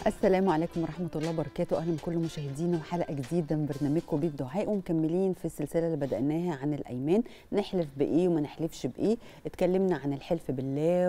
السلام عليكم ورحمة الله وبركاته أهلا بكل مشاهدينا وحلقة جديدة من برنامجكم بيت دعاء ومكملين في السلسلة اللي بدأناها عن الأيمان نحلف بإيه وما نحلفش بإيه اتكلمنا عن الحلف بالله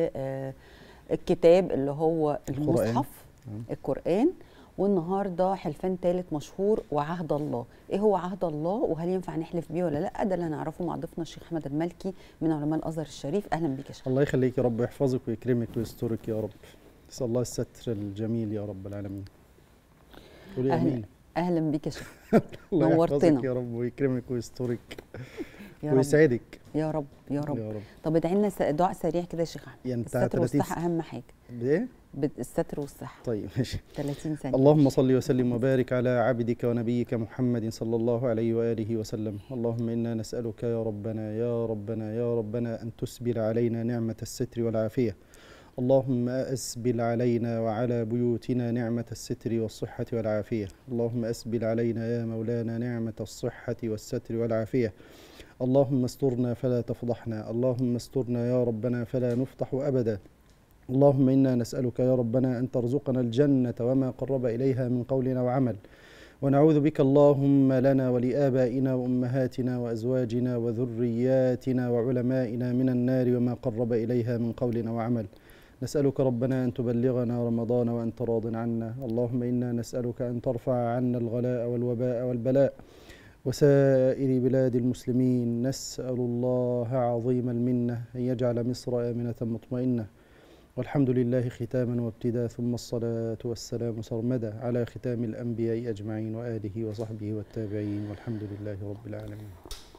والكتاب اللي هو المصحف القرآن والنهارده حلفان ثالث مشهور وعهد الله ايه هو عهد الله وهل ينفع نحلف بيه ولا لا ده اللي هنعرفه مع ضيفنا الشيخ احمد المالكي من علماء الازهر الشريف اهلا بيك يا شيخ الله يخليك يا رب يحفظك ويكرمك ويسترك يا رب نسال الله الستر الجميل يا رب العالمين قولي أهلا. امين اهلا بيك يا شيخ الله نورتنا. يحفظك يا رب ويكرمك ويسترك يا رب ويسعدك يا رب يا رب يا رب طب ادعي لنا س- دعاء سريع كده يا شيخ احمد يعني بتاع الستر 30 والصحه اهم حاجه بايه بد- الستر والصحه طيب ماشي 30 ثانيه اللهم صل وسلم وبارك على عبدك ونبيك محمد صلى الله عليه واله وسلم اللهم انا نسالك يا ربنا يا ربنا يا ربنا ان تسبل علينا نعمه الستر والعافيه اللهم اسبل علينا وعلى بيوتنا نعمه الستر والصحه والعافيه اللهم اسبل علينا يا مولانا نعمه الصحه والستر والعافيه اللهم استرنا فلا تفضحنا اللهم استرنا يا ربنا فلا نفضح ابدا اللهم انا نسالك يا ربنا ان ترزقنا الجنه وما قرب اليها من قول وعمل ونعوذ بك اللهم لنا ولابائنا وامهاتنا وازواجنا وذرياتنا وعلمائنا من النار وما قرب اليها من قول وعمل نسالك ربنا ان تبلغنا رمضان وانت راض عنا اللهم انا نسالك ان ترفع عنا الغلاء والوباء والبلاء وسائر بلاد المسلمين نسال الله عظيم المنه ان يجعل مصر امنه مطمئنه والحمد لله ختاما وابتداء ثم الصلاة والسلام سرمدا على ختام الأنبياء أجمعين وآله وصحبه والتابعين والحمد لله رب العالمين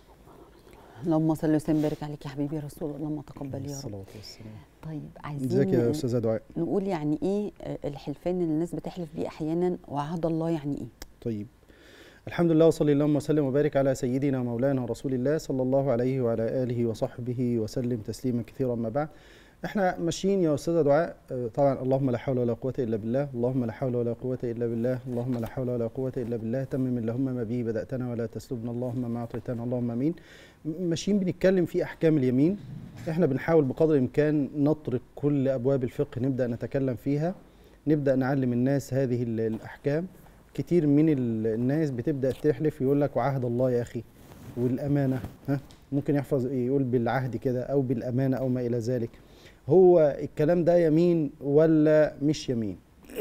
اللهم صل وسلم وبارك عليك يا حبيبي يا رسول الله اللهم تقبل يا رب الصلاة والسلام طيب ازيك يا عايزين أستاذة دعاء نقول يعني ايه آه، الحلفان اللي الناس بتحلف بيه احيانا وعهد الله يعني ايه طيب الحمد لله وصلي اللهم وسلم وبارك على سيدنا مولانا رسول الله صلى الله عليه وعلى آله وصحبه وسلم تسليما كثيرا ما بعد احنا ماشيين يا استاذه دعاء آه، طبعا اللهم لا حول ولا قوه الا بالله اللهم لا حول ولا قوه الا بالله اللهم لا حول ولا قوه الا بالله تمم اللهم ما به بداتنا ولا تسلبنا اللهم ما اعطيتنا اللهم امين م- ماشيين بنتكلم في احكام اليمين احنا بنحاول بقدر الامكان نطرق كل ابواب الفقه نبدا نتكلم فيها نبدا نعلم الناس هذه ال- الاحكام كتير من ال- الناس بتبدا تحلف يقول لك وعهد الله يا اخي والامانه ها ممكن يحفظ يقول بالعهد كده او بالامانه او ما الى ذلك هو الكلام ده يمين ولا مش يمين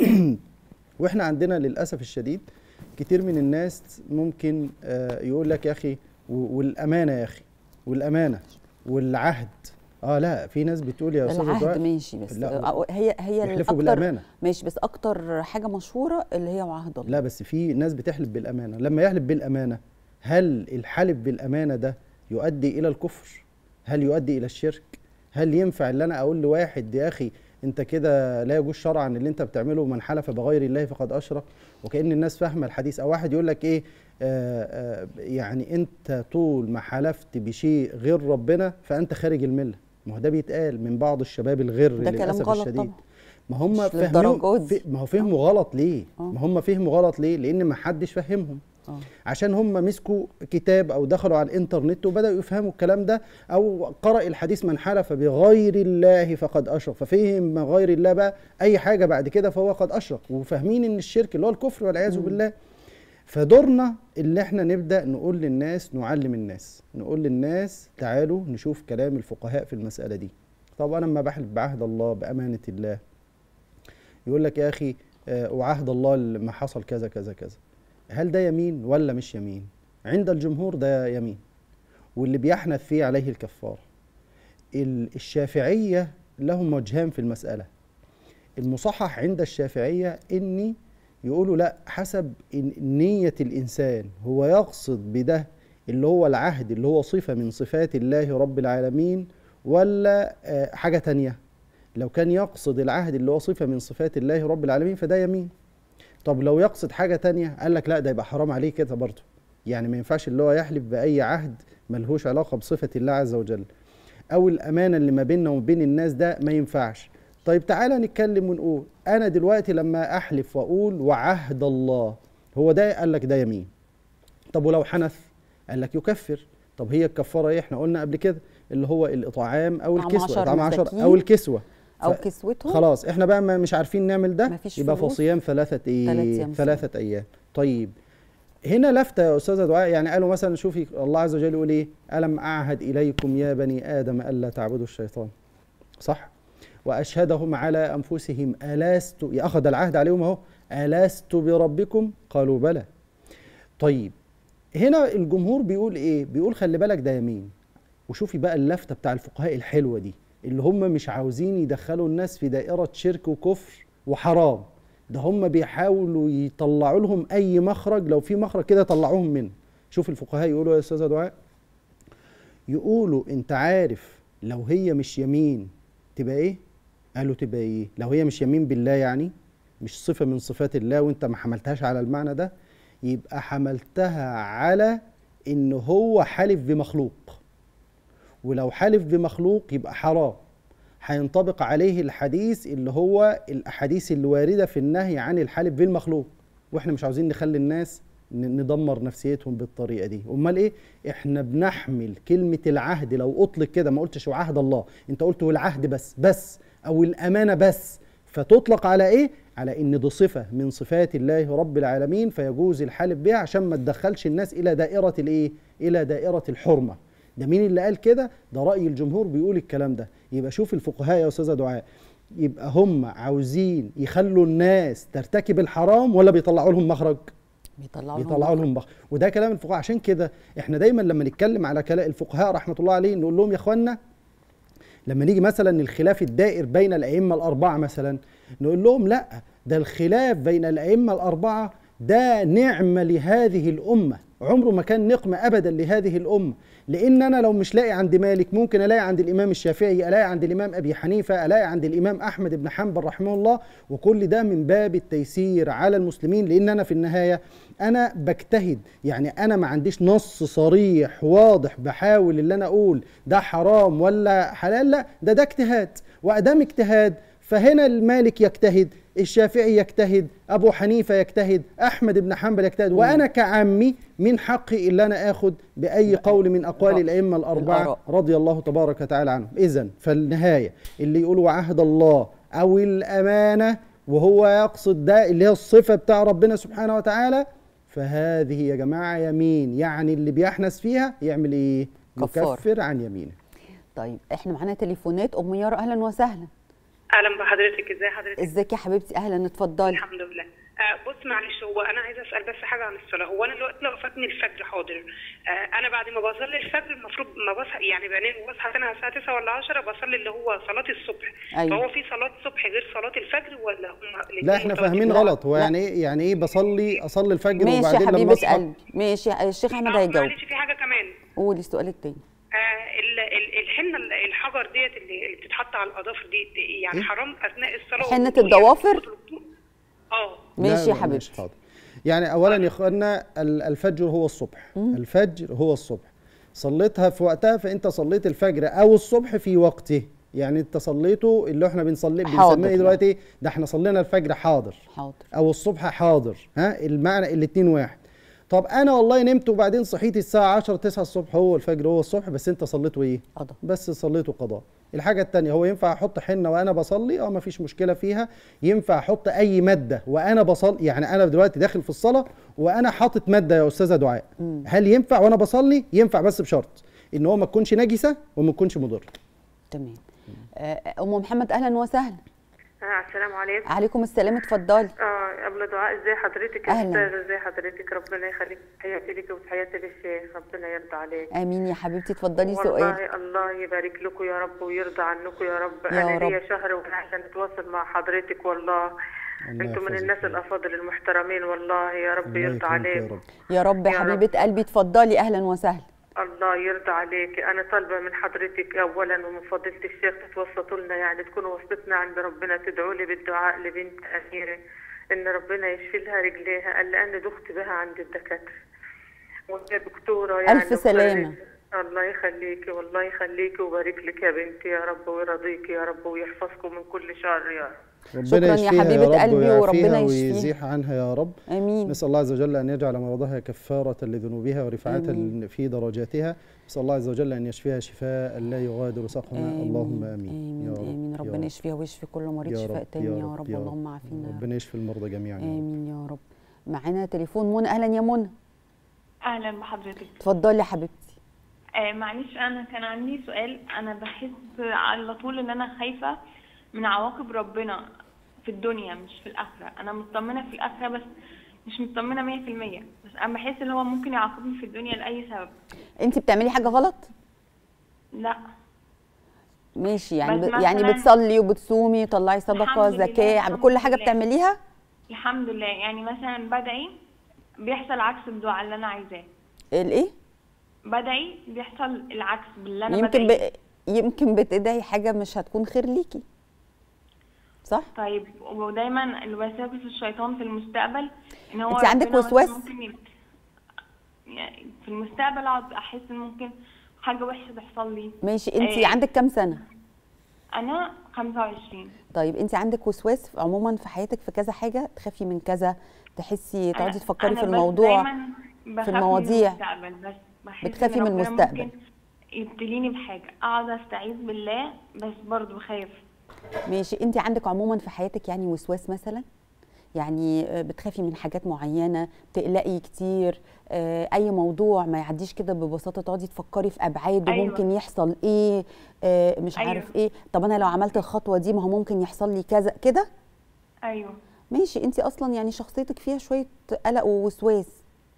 واحنا عندنا للاسف الشديد كتير من الناس ممكن آه، يقول لك يا اخي و- والامانه يا اخي والامانه والعهد اه لا في ناس بتقول يا استاذ العهد دعاء ماشي بس لا، آه، هي هي يحلفوا الاكتر بالامانه ماشي بس اكتر حاجه مشهوره اللي هي وعهد الله لا بس في ناس بتحلف بالامانه لما يحلف بالامانه هل الحلف بالامانه ده يؤدي الى الكفر هل يؤدي الى الشرك هل ينفع ان انا اقول لواحد يا اخي انت كده لا يجوز شرعا اللي انت بتعمله من حلف بغير الله فقد اشرك وكان الناس فاهمه الحديث او واحد يقول لك ايه آه آه يعني انت طول ما حلفت بشيء غير ربنا فانت خارج المله ما هو ده بيتقال من بعض الشباب الغر ده كلام للاسف غلط الشديد طبعا ما هم مش فاهمين للدرجات دي. في- ما هو فهموا غلط ليه؟ آه. ما هم فهموا غلط ليه؟ لأن ما حدش فهمهم اه عشان هم مسكوا كتاب أو دخلوا على الإنترنت وبدأوا يفهموا الكلام ده أو قرأ الحديث من حلف بغير الله فقد أشرك ففهم غير الله بقى أي حاجة بعد كده فهو قد أشرك وفاهمين إن الشرك اللي هو الكفر والعياذ مم. بالله فدورنا اللي احنا نبدأ نقول للناس نعلم الناس نقول للناس تعالوا نشوف كلام الفقهاء في المسألة دي طب أنا لما بحلف بعهد الله بأمانة الله يقول لك يا اخي آه، وعهد الله ما حصل كذا كذا كذا هل ده يمين ولا مش يمين عند الجمهور ده يمين واللي بيحنث فيه عليه الكفاره ال- الشافعيه لهم وجهان في المساله المصحح عند الشافعيه اني يقولوا لا حسب إن- نيه الانسان هو يقصد بده اللي هو العهد اللي هو صفه من صفات الله رب العالمين ولا آه، حاجه تانيه لو كان يقصد العهد اللي هو صفة من صفات الله رب العالمين فده يمين طب لو يقصد حاجة تانية قال لك لا ده يبقى حرام عليه كده برضه يعني ما ينفعش اللي هو يحلف بأي عهد ملهوش علاقة بصفة الله عز وجل أو الأمانة اللي ما بيننا وبين الناس ده ما ينفعش طيب تعالى نتكلم ونقول أنا دلوقتي لما أحلف وأقول وعهد الله هو ده قال لك ده يمين طب ولو حنث قال لك يكفر طب هي الكفارة ايه احنا قلنا قبل كده اللي هو الإطعام أو طعام الكسوة عشر إطعام عشر مساكين. أو الكسوة او ف- كسوتهم خلاص احنا بقى ما مش عارفين نعمل ده مفيش يبقى فلوس. فصيام ثلاثة ايه تلات أيام ثلاثة ايام طيب هنا لفتة يا استاذة دعاء يعني قالوا مثلا شوفي الله عز وجل يقول ايه ألم أعهد إليكم يا بني آدم ألا تعبدوا الشيطان صح وأشهدهم على أنفسهم ألست أخذ العهد عليهم أهو ألست بربكم قالوا بلى طيب هنا الجمهور بيقول ايه بيقول خلي بالك ده يمين وشوفي بقى اللفته بتاع الفقهاء الحلوه دي اللي هم مش عاوزين يدخلوا الناس في دائره شرك وكفر وحرام ده هم بيحاولوا يطلعوا لهم اي مخرج لو في مخرج كده طلعوهم منه شوف الفقهاء يقولوا يا استاذه دعاء يقولوا انت عارف لو هي مش يمين تبقى ايه قالوا تبقى ايه لو هي مش يمين بالله يعني مش صفه من صفات الله وانت ما حملتهاش على المعنى ده يبقى حملتها على ان هو حلف بمخلوق ولو حلف بمخلوق يبقى حرام هينطبق عليه الحديث اللي هو الاحاديث اللي وارده في النهي عن الحلف بالمخلوق واحنا مش عاوزين نخلي الناس ن- ندمر نفسيتهم بالطريقه دي امال ايه احنا بنحمل كلمه العهد لو اطلق كده ما قلتش وعهد الله انت قلت والعهد بس بس او الامانه بس فتطلق على ايه على ان دي صفه من صفات الله رب العالمين فيجوز الحلف بها عشان ما تدخلش الناس الى دائره الايه الى دائره الحرمه ده مين اللي قال كده ده راي الجمهور بيقول الكلام ده يبقى شوف الفقهاء يا استاذه دعاء يبقى هم عاوزين يخلوا الناس ترتكب الحرام ولا بيطلعوا لهم مخرج بيطلعوا بيطلعوا لهم مخرج وده كلام الفقهاء عشان كده احنا دايما لما نتكلم على كلام الفقهاء رحمه الله عليهم نقول لهم يا اخوانا لما نيجي مثلا الخلاف الدائر بين الائمه الاربعه مثلا نقول لهم لا ده الخلاف بين الائمه الاربعه ده نعمه لهذه الامه عمره ما كان نقمه ابدا لهذه الامه لان انا لو مش لاقي عند مالك ممكن الاقي عند الامام الشافعي الاقي عند الامام ابي حنيفه الاقي عند الامام احمد بن حنبل رحمه الله وكل ده من باب التيسير على المسلمين لان انا في النهايه انا بجتهد يعني انا ما عنديش نص صريح واضح بحاول اللي انا اقول ده حرام ولا حلال لا ده ده اجتهاد وادام اجتهاد فهنا المالك يجتهد الشافعي يجتهد ابو حنيفه يجتهد احمد بن حنبل يجتهد وانا كعمي من حقي اللي انا اخد باي قول من اقوال الآراء. الائمه الاربعه الآراء. رضي الله تبارك وتعالى عنهم اذا فالنهايه اللي يقولوا عهد الله او الامانه وهو يقصد ده اللي هي الصفه بتاع ربنا سبحانه وتعالى فهذه يا جماعه يمين يعني اللي بيحنس فيها يعمل ايه كفارة. يكفر عن يمينه طيب احنا معانا تليفونات ام يارا اهلا وسهلا اهلا بحضرتك ازي حضرتك ازيك يا حبيبتي اهلا اتفضلي الحمد لله آه بص معلش هو انا عايزه اسال بس حاجه عن الصلاه هو انا دلوقتي لو فاتني الفجر حاضر آه انا بعد ما بصلي الفجر المفروض ما بصحى يعني بنام وبصحى تاني على الساعه 9 ولا 10 بصلي اللي هو صلاه الصبح أيوة. فهو في صلاه الصبح غير صلاه الفجر ولا هم الاتنين لا احنا متواجدين؟ فاهمين لا. غلط هو لا. يعني ايه يعني ايه بصلي اصلي الفجر ماشي يا وبعدين لما حبيبه اصحى قلبي ماشي الشيخ احمد آه، هيجاوب معلش في حاجه كمان قولي السؤال التاني آه ال- ال- الحنه ال- الحجر ديت اللي اللي بتتحط على الاظافر دي دي يعني إيه؟ حرام اثناء الصلاه حنة والوضوء الضوافر؟ يعني اه لا، ماشي يا لا، حبيبتي حاضر يعني اولا يا اخوانا ال- الفجر هو الصبح الفجر هو الصبح صليتها في وقتها فانت صليت الفجر او الصبح في وقته يعني انت صليته اللي احنا بنصلي حاضر بنسميه دلوقتي ده احنا صلينا الفجر حاضر حاضر او الصبح حاضر ها المعنى الاتنين واحد طب انا والله نمت وبعدين صحيت الساعه 10 9 الصبح هو الفجر هو الصبح بس انت صليته ايه قضى بس صليته قضاء الحاجة التانية هو ينفع احط حنة وانا بصلي اه مفيش مشكلة فيها ينفع احط اي مادة وانا بصلي يعني انا دلوقتي داخل في الصلاة وانا حاطط مادة يا استاذة دعاء هل ينفع وانا بصلي ينفع بس بشرط ان هو ما تكونش نجسة وما تكونش مضر تمام آه، ام محمد اهلا وسهلا آه السلام عليكم عليكم السلام اتفضلي اه قبل دعاء ازي حضرتك يا أهلاً. استاذ ازي حضرتك ربنا يخليك تحياتي لك وتحياتي للشيخ ربنا يرضى عليك امين يا حبيبتي اتفضلي سؤال والله الله يبارك لكم يا رب ويرضى عنكم يا رب يا انا رب. ليا شهر وانا عشان اتواصل مع حضرتك والله الله انتم من يحفظك الناس يا رب. الافاضل المحترمين والله يا رب الله يرضى يكرمك يا عليك رب يا رب يا يا رب. حبيبه قلبي اتفضلي اهلا وسهلا الله يرضى عليك انا طالبه من حضرتك اولا ومن فضيله الشيخ تتوسطوا لنا يعني تكونوا وسطتنا عند ربنا تدعوا لي بالدعاء لبنت اميره ان ربنا يشفي لها رجليها قال لان دخت بها عند الدكاتره وهي دكتوره يعني ألف سلامة. الله يخليكي والله يخليكي ويبارك لك يا بنتي يا رب ويرضيكي يا رب ويحفظكم من كل شر يا رب شكراً يا يشفيها حبيبة رب قلبي ويعافيها وربنا يشفيها. ويزيح عنها يا رب امين نسأل الله عز وجل أن يجعل مرضها كفارة لذنوبها ورفعة آمين. في درجاتها نسأل الله عز وجل أن يشفيها شفاء لا يغادر سقما آمين. اللهم آمين آمين. يا رب آمين. يا ربنا رب. يشفيها ويشفي كل مريض يا شفاء رب، تاني يا يا رب، رب يا رب. اللهم عافينا يا رب. ربنا يشفي المرضى جميعا يا رب. امين يا رب معانا تليفون منى اهلا يا منى اهلا بحضرتك اتفضلي يا حبيبتي آه معلش انا كان عندي سؤال انا بحس على طول ان انا خايفه من عواقب ربنا في الدنيا مش في الاخره انا مطمنه في الاخره بس مش مطمنه 100% بس انا بحس ان هو ممكن يعاقبني في الدنيا لاي سبب انت بتعملي حاجه غلط لا ماشي يعني بس ب... يعني مثلاً- بتصلي وبتصومي طلعي صدقه الحمد لله، زكاه الحمد كل حاجه لله. بتعمليها الحمد لله يعني مثلا بدعي بيحصل عكس الدعاء اللي انا عايزاه الايه بدعي بيحصل العكس باللي انا يمكن بدعي ب... يمكن بتدعي حاجه مش هتكون خير ليكي صح طيب ودايما الوساوس الشيطان في المستقبل ان هو أنت عندك ربنا مثلاً وسواس؟ ممكن يب- يعني في المستقبل اقعد احس ان ممكن حاجه وحشه تحصل لي ماشي انت آه. عندك كام سنه انا 25 طيب انت عندك وسواس عموما في حياتك في كذا حاجه تخافي من كذا تحسي تقعدي أنا- تفكري أنا في بس الموضوع دايماً بخاف المواضيع. من المستقبل بس بحس بتخافي إن من ربنا المستقبل. ممكن يبتليني بحاجه اقعد استعيذ بالله بس برضه بخاف ماشي انت عندك عموما في حياتك يعني وسواس مثلا يعني آه، بتخافي من حاجات معينه بتقلقي كتير آه، اي موضوع ما يعديش كده ببساطه تقعدي تفكري في ابعاده أيوة. ممكن يحصل ايه آه، مش أيوة. عارف ايه طب انا لو عملت الخطوه دي ما هو ممكن يحصل لي كذا كده ايوه ماشي انت اصلا يعني شخصيتك فيها شويه قلق ووسواس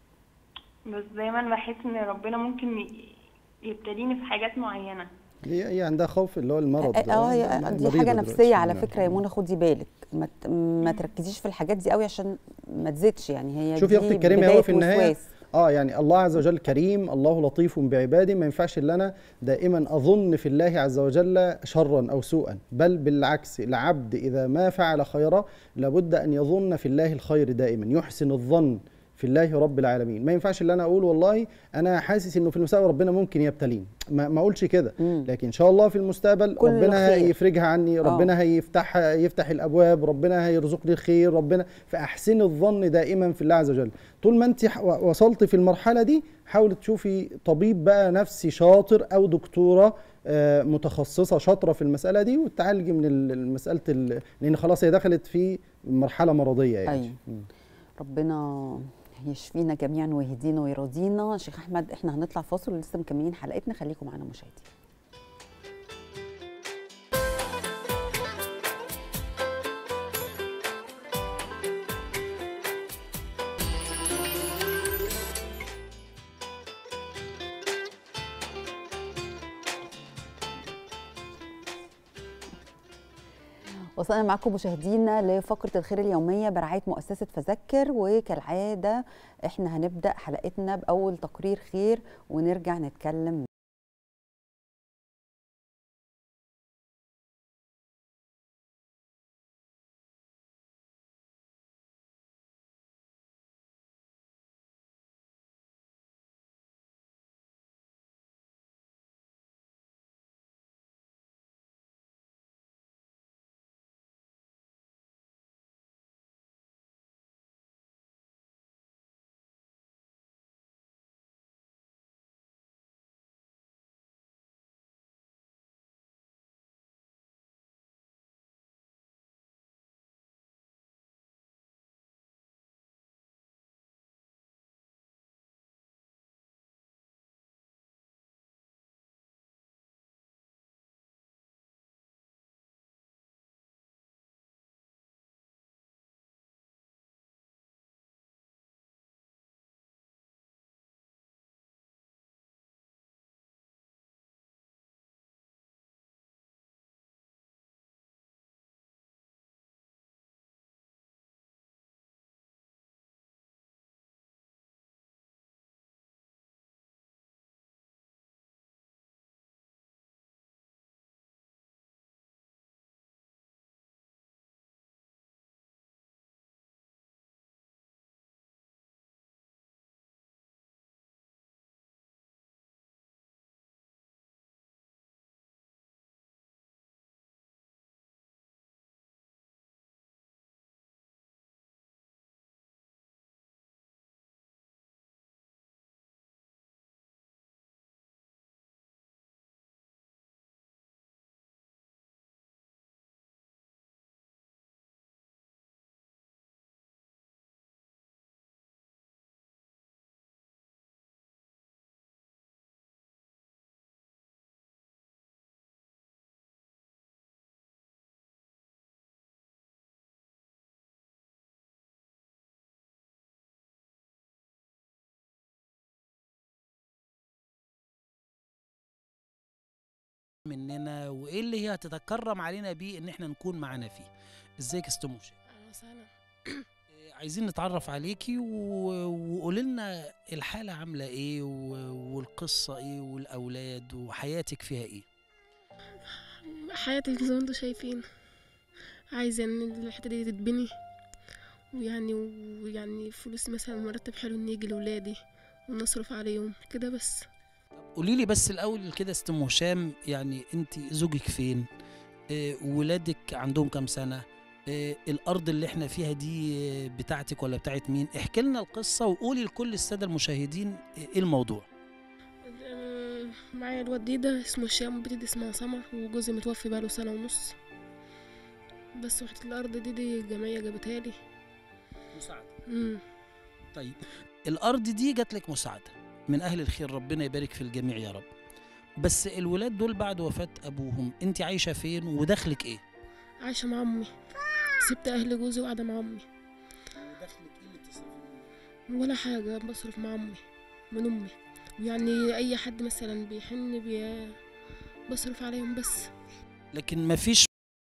بس دايما بحس ان ربنا ممكن ي- يبتليني في حاجات معينه هي هي عندها خوف اللي هو المرض اه آه، هي مريضة دي حاجه دلوقتي. نفسيه على نعم. فكره يا منى خدي بالك ما ت- ما تركزيش في الحاجات دي قوي عشان ما تزيدش يعني هي شوفي يا دي اختي الكريمه هو بداية في النهايه وسواس. اه يعني الله عز وجل كريم الله لطيف بعباده ما ينفعش ان انا دائما اظن في الله عز وجل شرا او سوءا بل بالعكس العبد اذا ما فعل خيرا لابد ان يظن في الله الخير دائما يحسن الظن في الله رب العالمين ما ينفعش ان انا اقول والله انا حاسس انه في المستقبل ربنا ممكن يبتليني ما, ما اقولش كده مم. لكن ان شاء الله في المستقبل كل ربنا خير. هيفرجها عني ربنا هيفتح يفتح الابواب ربنا هيرزقني الخير ربنا فاحسن الظن دائما في الله عز وجل طول ما انت ح- وصلت في المرحله دي حاولي تشوفي طبيب بقى نفسي شاطر او دكتوره آه، متخصصه شاطره في المساله دي وتعالجي من ال- المساله ال- لان خلاص هي دخلت في مرحله مرضيه يعني أيوة. مم. ربنا يشفينا جميعا ويهدينا ويرضينا شيخ احمد احنا هنطلع فاصل ولسه مكملين حلقتنا خليكم معانا مشاهدين وصلنا معكم مشاهدينا لفقرة الخير اليومية برعاية مؤسسة فذكر وكالعادة احنا هنبدأ حلقتنا بأول تقرير خير ونرجع نتكلم مننا وايه اللي هي هتتكرم علينا بيه ان احنا نكون معانا فيه ازيك يا استموشة اهلا وسهلا عايزين نتعرف عليكي و- وقولي لنا الحالة عاملة ايه و- والقصة ايه والاولاد وحياتك فيها ايه حياتي زي ما انتوا شايفين عايزة ان الحتة دي تتبني ويعني ويعني فلوس مثلا مرتب حلو ان يجي لولادي ونصرف عليهم كده بس قولي لي بس الاول كده استم هشام يعني انت زوجك فين إيه ولادك عندهم كام سنه إيه الارض اللي احنا فيها دي إيه، بتاعتك ولا بتاعت مين احكي لنا القصه وقولي لكل الساده المشاهدين ايه الموضوع أه، معايا الواد دي ده اسمه هشام وبنتي دي اسمها سمر وجوزي متوفي بقاله سنة ونص بس وحدة الأرض دي دي الجمعية جابتها لي مساعده مم. طيب الارض دي جات لك مساعده من اهل الخير ربنا يبارك في الجميع يا رب بس الولاد دول بعد وفاه ابوهم انت عايشه فين ودخلك ايه عايشة مع أمي سبت أهل جوزي وقاعدة مع أمي ودخلك ايه اللي بتصرفي ولا حاجة بصرف مع أمي من أمي ويعني أي حد مثلا بيحن بي بصرف عليهم بس لكن مفيش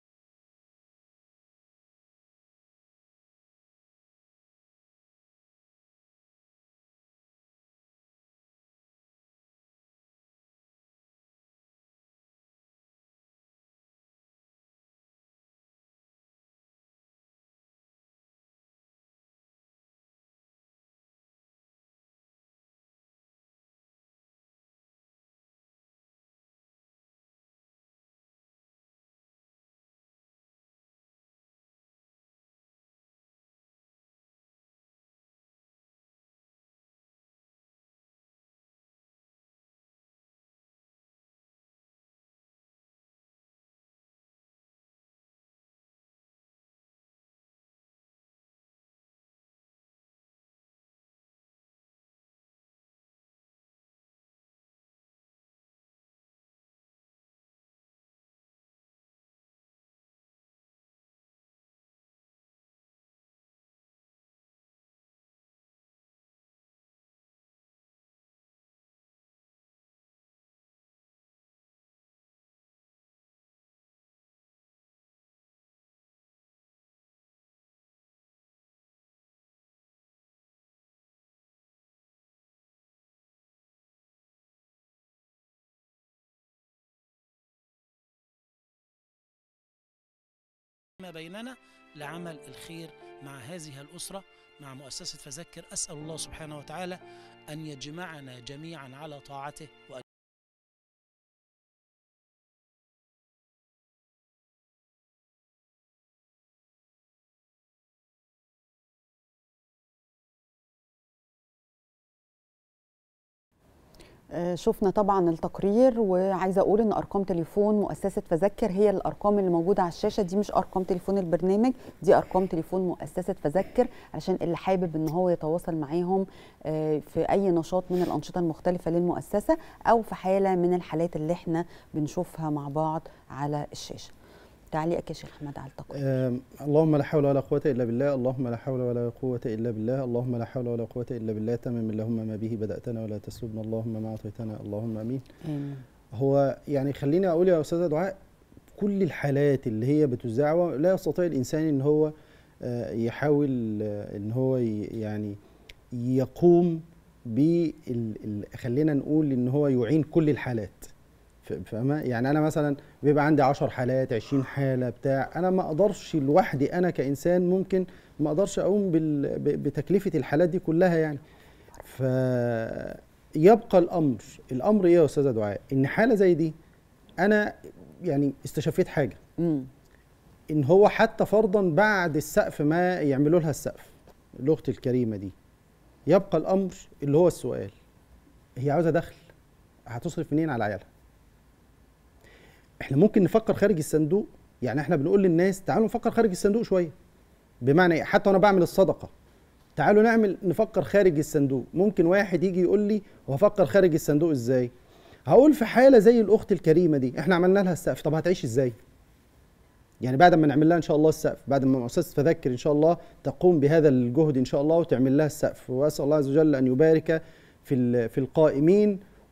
ما بيننا لعمل الخير مع هذه الأسرة مع مؤسسة فذكر أسأل الله سبحانه وتعالى أن يجمعنا جميعا على طاعته وأن آه، شفنا طبعا التقرير وعايزه اقول ان ارقام تليفون مؤسسه فذكر هي الارقام اللي موجوده على الشاشه دي مش ارقام تليفون البرنامج دي ارقام تليفون مؤسسه فذكر عشان اللي حابب ان هو يتواصل معاهم آه، في اي نشاط من الانشطه المختلفه للمؤسسه او في حاله من الحالات اللي احنا بنشوفها مع بعض على الشاشه تعليقك يا شيخ احمد على التقرير آم، اللهم لا حول ولا قوة إلا بالله اللهم لا حول ولا قوة إلا بالله اللهم لا حول ولا قوة إلا بالله تمم اللهم ما به بدأتنا ولا تسلبنا اللهم ما أعطيتنا اللهم آمين آمين. هو يعني خليني أقول يا أستاذة دعاء كل الحالات اللي هي بتذاع لا يستطيع الإنسان إن هو آه، يحاول آه، إن هو ي- يعني يقوم بال ال- خلينا نقول إن هو يعين كل الحالات ف- فاهمة يعني أنا مثلا بيبقى عندي 10 حالات 20 حالة بتاع أنا ما أقدرش لوحدي أنا كإنسان ممكن ما أقدرش أقوم بال- ب- بتكلفة الحالات دي كلها يعني فيبقى الأمر الأمر إيه يا أستاذة دعاء إن حالة زي دي أنا يعني استشفيت حاجة مم. ان هو حتى فرضا بعد السقف ما يعملوا لها السقف الاخت الكريمه دي يبقى الامر اللي هو السؤال هي عاوزه دخل هتصرف منين على عيالها احنا ممكن نفكر خارج الصندوق يعني احنا بنقول للناس تعالوا نفكر خارج الصندوق شويه بمعنى إيه؟ حتى وانا بعمل الصدقه تعالوا نعمل نفكر خارج الصندوق ممكن واحد يجي يقول لي وهفكر خارج الصندوق ازاي هقول في حاله زي الاخت الكريمه دي احنا عملنا لها السقف طب هتعيش ازاي يعني بعد ما نعمل لها ان شاء الله السقف بعد ما مؤسسه فذكر ان شاء الله تقوم بهذا الجهد ان شاء الله وتعمل لها السقف واسال الله عز وجل ان يبارك في ال- في القائمين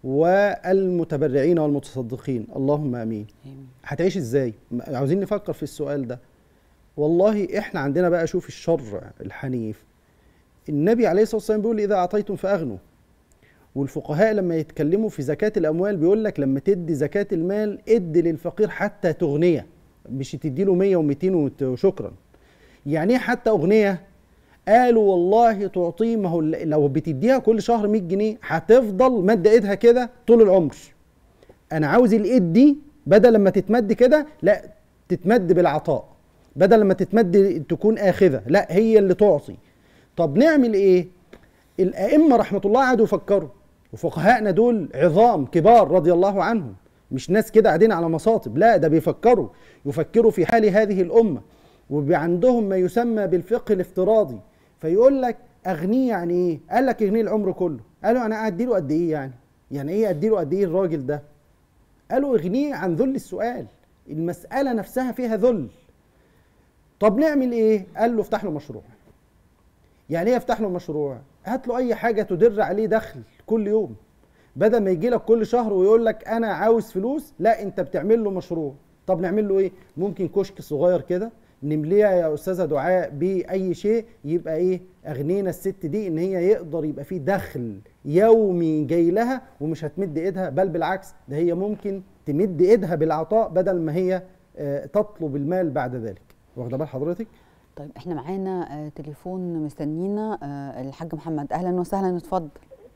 والمتبرعين والمتصدقين اللهم امين آمين. هتعيش ازاي م- عاوزين نفكر في السؤال ده والله احنا عندنا بقى شوف الشرع الحنيف النبي عليه الصلاه والسلام بيقول اذا اعطيتم فاغنوا والفقهاء لما يتكلموا في زكاه الاموال بيقول لك لما تدي زكاه المال ادي للفقير حتى تغنيه مش تدي له 100 و200 وشكرا يعني ايه حتى اغنيه قالوا والله تعطيه ما هو لو بتديها كل شهر 100 جنيه هتفضل مد ايدها كده طول العمر انا عاوز الايد دي بدل لما تتمد كده لا تتمد بالعطاء بدل لما تتمد تكون اخذه لا هي اللي تعطي طب نعمل ايه الائمه رحمه الله قعدوا يفكروا وفقهائنا دول عظام كبار رضي الله عنهم مش ناس كده قاعدين على مصاطب لا ده بيفكروا يفكروا في حال هذه الامه وبيبقى عندهم ما يسمى بالفقه الافتراضي فيقول لك اغنيه يعني ايه قال لك اغنيه العمر كله قالوا انا ادي له قد ايه يعني يعني ايه ادي له قد ايه الراجل ده قالوا اغنيه عن ذل السؤال المساله نفسها فيها ذل طب نعمل ايه قال له افتح له مشروع يعني ايه افتح له مشروع هات له اي حاجه تدر عليه دخل كل يوم بدل ما يجي لك كل شهر ويقول لك انا عاوز فلوس لا انت بتعمل له مشروع طب نعمل له ايه ممكن كشك صغير كده نمليها يا استاذه دعاء باي شيء يبقى ايه اغنينا الست دي ان هي يقدر يبقى فيه دخل يومي جاي لها ومش هتمد ايدها بل بالعكس ده هي ممكن تمد ايدها بالعطاء بدل ما هي آه، تطلب المال بعد ذلك واخده بال حضرتك طيب احنا معانا آه، تليفون مستنينا آه، الحاج محمد اهلا وسهلا اتفضل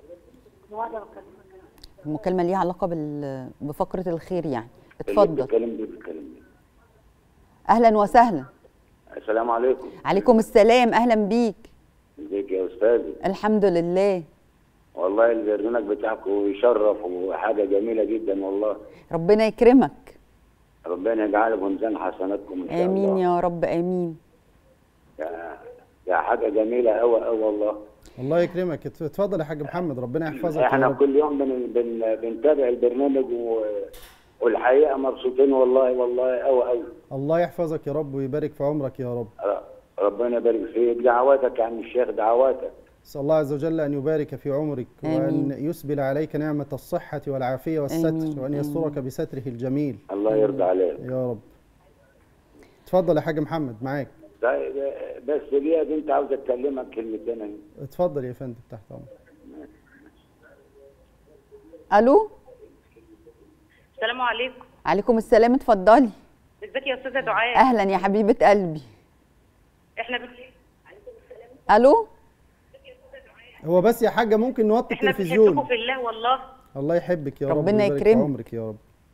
المكالمه ليها علاقه بال- بفقره الخير يعني اتفضل بيتكلم بيه بيتكلم بيه اهلا وسهلا السلام عليكم عليكم السلام اهلا بيك ازيك يا استاذي الحمد لله والله البرنامج بتاعكم يشرف وحاجه جميله جدا والله ربنا يكرمك ربنا يجعله في ميزان حسناتكم ان شاء امين الله يا رب امين يا يا حاجه جميله قوي قوي والله الله يكرمك ات- اتفضل يا حاج محمد ربنا يحفظك يا احنا رب كل يوم بن بن بنتابع البرنامج و... والحقيقه مبسوطين والله والله قوي قوي الله يحفظك يا رب ويبارك في عمرك يا رب ربنا يبارك فيك دعواتك يا عم الشيخ دعواتك اسال الله عز وجل ان يبارك في عمرك وان آمين. يسبل عليك نعمه الصحه والعافيه والستر آمين. وان يسترك بستره الجميل الله يرضى عليك يا رب اتفضل يا حاج محمد معاك طيب بس ليه بنت عاوز اتكلمك كلمتين أهي. اتفضل يا فندم تحت امرك الو السلام عليكم عليكم السلام اتفضلي ازيك يا استاذه دعاء اهلا يا حبيبه قلبي احنا بن... الو هو بس يا حاجه ممكن نوطي احنا بنحبكم التلفزيون في الله والله الله يحبك يا رب ربنا ويبارك في يكرمك. عمرك يا رب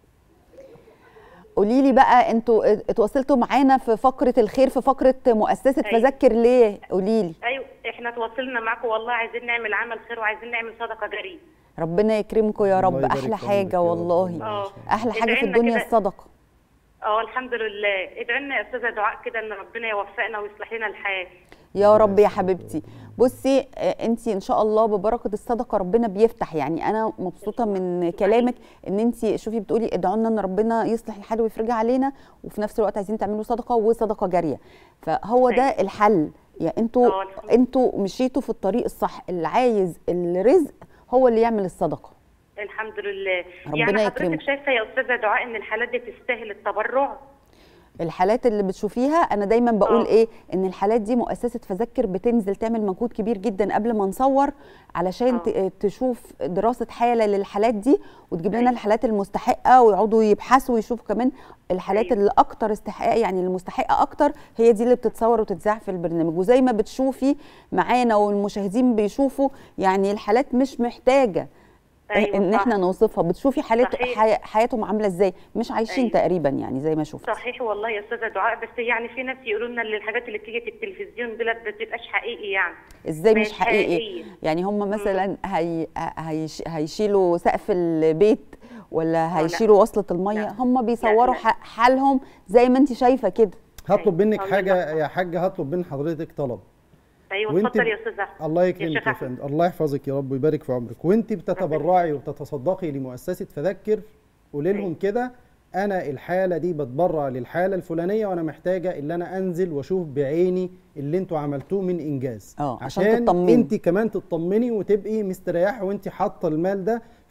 قولي لي بقى انتوا اتواصلتوا معانا في فقره الخير في فقره مؤسسه أيوة. فذكر ليه قولي لي ايوه احنا تواصلنا معاكم والله عايزين نعمل عمل خير وعايزين نعمل صدقه جاريه ربنا يكرمكم يا الله رب يبارك احلى في عمرك حاجه يا رب. والله اه احلى حاجه في ادعي لنا الدنيا كده- الصدقه اه الحمد لله ادعي لنا يا استاذه دعاء كده ان ربنا يوفقنا ويصلح لنا الحياه يا رب يا حبيبتي بصي انت ان شاء الله ببركه الصدقه ربنا بيفتح يعني انا مبسوطه من كلامك ان انت شوفي بتقولي ادعوا لنا ان ربنا يصلح الحال ويفرجها علينا وفي نفس الوقت عايزين تعملوا صدقه وصدقه جاريه فهو ده أيوة. الحل يا انتوا اه الحمد لله. انتوا مشيتوا في الطريق الصح اللي عايز الرزق هو اللي يعمل الصدقه الحمد لله ربنا يعني يكرمك. حضرتك شايفه يا استاذه دعاء ان الحالات دي تستاهل التبرع الحالات اللي بتشوفيها انا دايما بقول آه. ايه ان الحالات دي مؤسسه فذكر بتنزل تعمل مجهود كبير جدا قبل ما نصور علشان آه. ت- تشوف دراسه حاله للحالات دي وتجيب لنا أيوة. الحالات المستحقه ويقعدوا يبحثوا ويشوفوا كمان الحالات أيوة. اللي اكتر استحقاق يعني المستحقه اكتر هي دي اللي بتتصور وتتذاع في البرنامج وزي ما بتشوفي معانا والمشاهدين بيشوفوا يعني الحالات مش محتاجه أيوة ان صح. احنا نوصفها بتشوفي حالات صحيح. حي... حياتهم عامله ازاي مش عايشين أيوة. تقريبا يعني زي ما شفت صحيح والله يا استاذه دعاء بس يعني في ناس يقولوا لنا ان الحاجات اللي بتيجي في التلفزيون دول ما بتبقاش حقيقي يعني ازاي مش مش حقيقي حقيقية. يعني هم مثلا هي هيش هيشيلوا سقف البيت ولا هيشيلوا وصلة المية لا. هم بيصوروا لا. ح- حالهم زي ما انت شايفة كده هطلب منك الله حاجه يبارك. يا حاجه هطلب من حضرتك طلب ايوه وانت اتفضل ب- يا استاذه الله يا يكرمك شيخ يا أحمد. فندم الله يحفظك يا رب ويبارك في عمرك وانت بتتبرعي وتتصدقي لمؤسسه فذكر قولي لهم كده انا الحاله دي بتبرع للحاله الفلانيه وانا محتاجه ان انا انزل واشوف بعيني اللي انتوا عملتوه من انجاز اه، عشان عشان تطمني. انت كمان تطمني وتبقي مستريحه وانت حاطه المال ده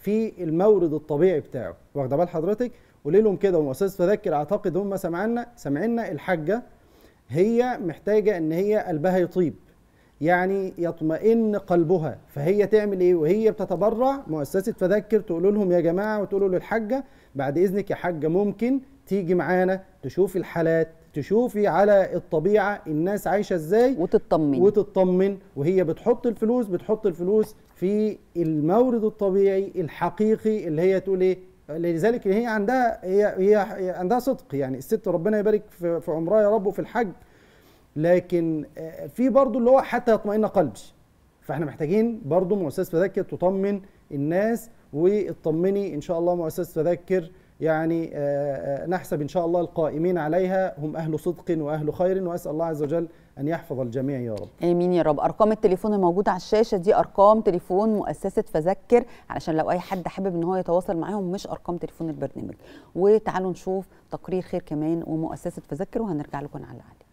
في المورد الطبيعي بتاعه واخده بال حضرتك قولي لهم كده ومؤسسه فذكر اعتقد هم سامعنا سامعينا الحاجه هي محتاجه ان هي قلبها يطيب يعني يطمئن قلبها فهي تعمل ايه وهي بتتبرع مؤسسه فذكر تقول لهم يا جماعه وتقولوا للحاجه بعد اذنك يا حاجه ممكن تيجي معانا تشوفي الحالات تشوفي على الطبيعه الناس عايشه ازاي وتطمن وتطمن وهي بتحط الفلوس بتحط الفلوس في المورد الطبيعي الحقيقي اللي هي تقول ايه لذلك هي عندها هي هي عندها صدق يعني الست ربنا يبارك في في عمرها يا رب وفي الحج لكن آه، في برضو اللي هو حتى يطمئن قلبي فاحنا محتاجين برضو مؤسسه تذكر تطمن الناس واطمني ان شاء الله مؤسسه تذكر يعني آه، آه، نحسب ان شاء الله القائمين عليها هم اهل صدق واهل خير واسال الله عز وجل ان يحفظ الجميع يا رب امين يا رب ارقام التليفون الموجوده على الشاشه دي ارقام تليفون مؤسسه فذكر علشان لو اي حد حابب ان هو يتواصل معاهم مش ارقام تليفون البرنامج وتعالوا نشوف تقرير خير كمان ومؤسسه فذكر وهنرجع لكم على علي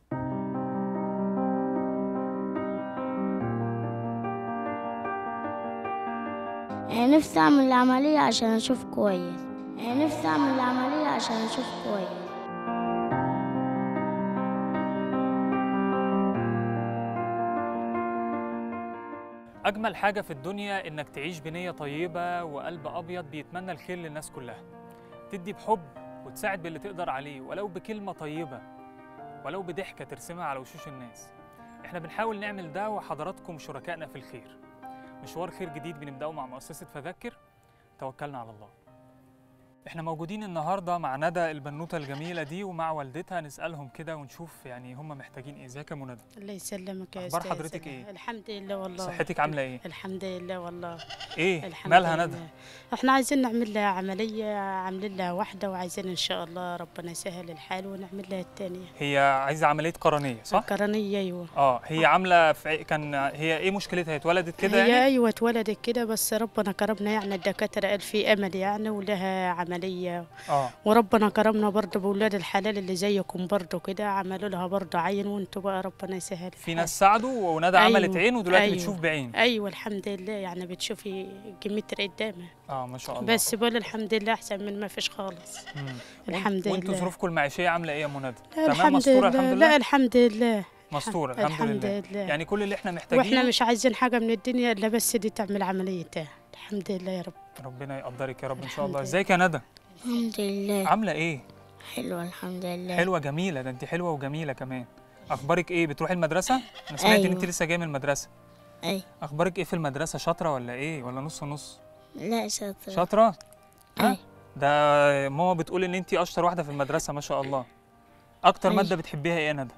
يعني نفسي أعمل العملية عشان أشوف كويس يعني نفسي أعمل العملية عشان أشوف كويس أجمل حاجة في الدنيا إنك تعيش بنية طيبة وقلب أبيض بيتمنى الخير للناس كلها تدي بحب وتساعد باللي تقدر عليه ولو بكلمة طيبة ولو بضحكة ترسمها على وشوش الناس إحنا بنحاول نعمل ده وحضراتكم شركائنا في الخير مشوار خير جديد بنبدأه مع مؤسسة فذكر توكلنا على الله احنا موجودين النهارده مع ندى البنوته الجميله دي ومع والدتها نسالهم كده ونشوف يعني هم محتاجين ايه ازيك يا منى الله يسلمك يا أخبار استاذ حضرتك إيه؟ الحمد لله والله صحتك عامله ايه الحمد لله والله ايه الحمد مالها لله. ندى احنا عايزين نعمل لها عمليه عاملين لها واحده وعايزين ان شاء الله ربنا يسهل الحال ونعمل لها الثانيه هي عايزه عمليه قرنيه صح قرنيه ايوه اه هي عامله في عي- كان هي ايه مشكلتها هي اتولدت كده هي يعني ايوه اتولدت كده بس ربنا كرمنا يعني الدكاتره قال في امل يعني ولها عمليه اه وربنا كرمنا برضه باولاد الحلال اللي زيكم برضه كده عملوا لها برضه عين وانتوا بقى ربنا يسهل في ناس ساعدوا وندى عملت عين ودلوقتي أيوة. بتشوف بعين ايوه الحمد لله يعني بتشوفي جمتر قدامها اه ما شاء الله بس بقول الحمد لله احسن من ما فيش خالص مم. الحمد وانتوا لله ظروفكم المعيشيه عامله ايه يا منى لا، تمام الحمد مستوره لله الحمد لا لله الحمد لله مستوره الحمد, الحمد لله. لله. يعني كل اللي احنا محتاجينه واحنا مش عايزين حاجه من الدنيا الا بس دي تعمل عمليتها الحمد لله يا رب ربنا يقدرك يا رب ان شاء الله الحمد ازيك يا ندى الحمد لله عامله ايه حلوة الحمد لله حلوه جميله ده انت حلوه وجميله كمان اخبارك ايه بتروحي المدرسه انا سمعت ان انت أيوة. لسه جايه من المدرسه أي اخبارك ايه في المدرسه شاطره ولا ايه ولا نص نص لا شاطرة شاطره أي ده ماما بتقول ان انت اشطر واحده في المدرسه ما شاء الله اكتر أي. ماده بتحبيها ايه يا ندى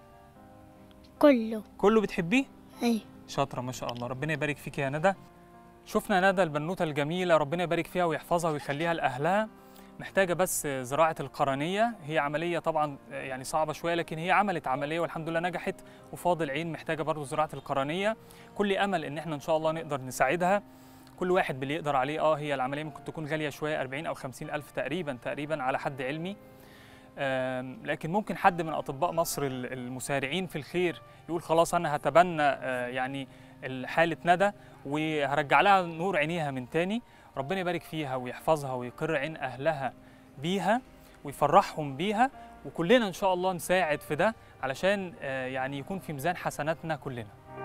كله كله بتحبيه أي شاطره ما شاء الله ربنا يبارك فيك يا ندى شفنا ندى البنوته الجميله ربنا يبارك فيها ويحفظها ويخليها لاهلها محتاجه بس زراعه القرنيه هي عمليه طبعا يعني صعبه شويه لكن هي عملت عمليه والحمد لله نجحت وفاضل عين محتاجه برضو زراعه القرنيه كل امل ان احنا ان شاء الله نقدر نساعدها كل واحد باللي يقدر عليه اه هي العمليه ممكن تكون غاليه شويه 40 او 50 الف تقريبا تقريبا على حد علمي آم، لكن ممكن حد من اطباء مصر ال- المسارعين في الخير يقول خلاص انا هتبنى آه، يعني حاله ندى وهرجع لها نور عينيها من تاني ربنا يبارك فيها ويحفظها ويقر عين اهلها بيها ويفرحهم بيها وكلنا ان شاء الله نساعد في ده علشان آه، يعني يكون في ميزان حسناتنا كلنا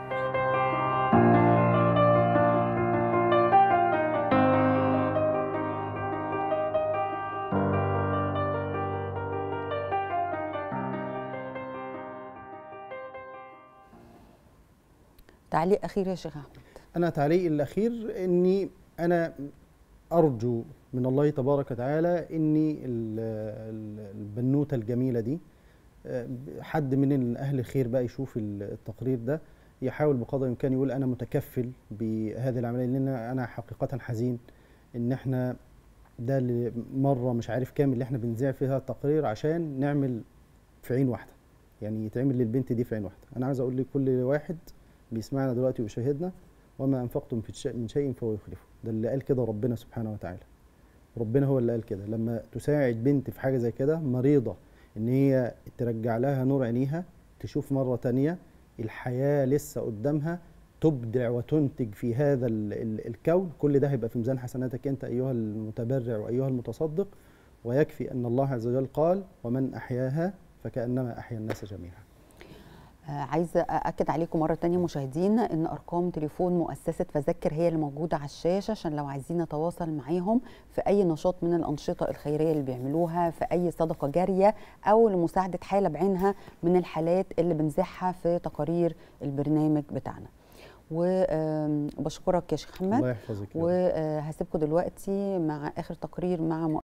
تعليق اخير يا شيخ احمد انا تعليقي الاخير اني انا ارجو من الله تبارك وتعالى اني ال- ال- البنوته الجميله دي آه، حد من اهل الخير بقى يشوف التقرير ده يحاول بقدر الامكان يقول انا متكفل بهذه العمليه لان انا حقيقه حزين ان احنا ده اللي مره مش عارف كام اللي احنا بنذيع فيها التقرير عشان نعمل في عين واحده يعني يتعمل للبنت دي في عين واحده انا عايز اقول لكل واحد بيسمعنا دلوقتي ويشاهدنا وما انفقتم في شيء من شيء فهو يخلفه ده اللي قال كده ربنا سبحانه وتعالى ربنا هو اللي قال كده لما تساعد بنت في حاجه زي كده مريضه ان هي ترجع لها نور عينيها تشوف مره تانية الحياه لسه قدامها تبدع وتنتج في هذا ال ال الكون كل ده هيبقى في ميزان حسناتك انت ايها المتبرع وايها المتصدق ويكفي ان الله عز وجل قال ومن احياها فكانما احيا الناس جميعا آه، عايزه ااكد عليكم مره تانية مشاهدينا ان ارقام تليفون مؤسسه فذكر هي اللي موجوده على الشاشه عشان لو عايزين نتواصل معاهم في اي نشاط من الانشطه الخيريه اللي بيعملوها في اي صدقه جاريه او لمساعده حاله بعينها من الحالات اللي بنزحها في تقارير البرنامج بتاعنا وبشكرك يا شيخ الله محمد يحفظك يا رب. وهسيبكم دلوقتي مع اخر تقرير مع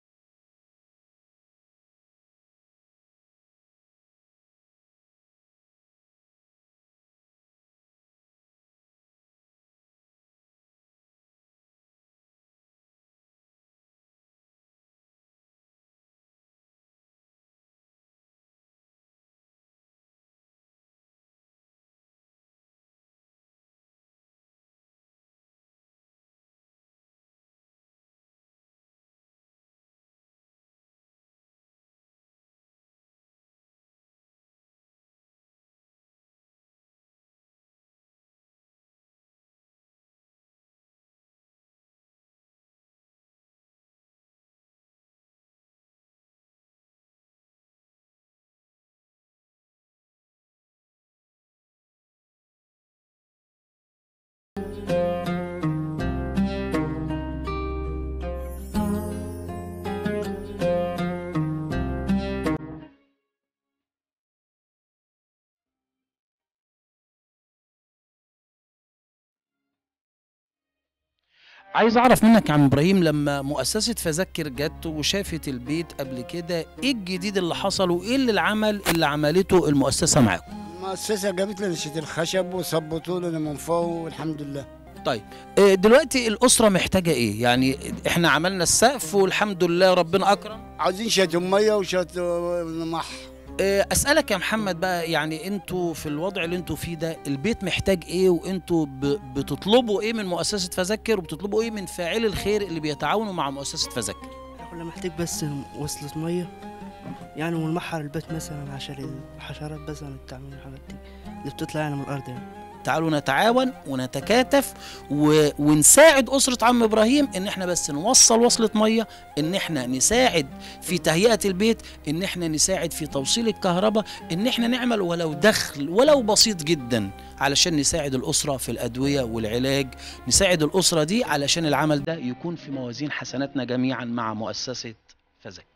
عايز اعرف منك يا عم ابراهيم لما مؤسسه فذكر جت وشافت البيت قبل كده ايه الجديد اللي حصل وايه اللي العمل اللي عملته المؤسسه معاكم المؤسسة جابت لنا شيت الخشب وصبتوا لنا من فوق والحمد لله طيب آه، دلوقتي الاسره محتاجه ايه يعني احنا عملنا السقف والحمد لله ربنا اكرم عاوزين شات مية وشات مح آه، اسالك يا محمد بقى يعني انتوا في الوضع اللي انتوا فيه ده البيت محتاج ايه وانتوا ب- بتطلبوا ايه من مؤسسه فذكر وبتطلبوا ايه من فاعلي الخير اللي بيتعاونوا مع مؤسسه فذكر كنا محتاج بس وصلة مية يعني ونمحر البيت مثلا عشان الحشرات مثلا التعمير والحاجات دي اللي بتطلع يعني من الأرض يعني تعالوا نتعاون ونتكاتف و... ونساعد أسرة عم إبراهيم إن إحنا بس نوصل وصلة مية إن إحنا نساعد في تهيئة البيت إن إحنا نساعد في توصيل الكهرباء إن إحنا نعمل ولو دخل ولو بسيط جدا علشان نساعد الأسرة في الأدوية والعلاج نساعد الأسرة دي علشان العمل ده يكون في موازين حسناتنا جميعا مع مؤسسة فذكر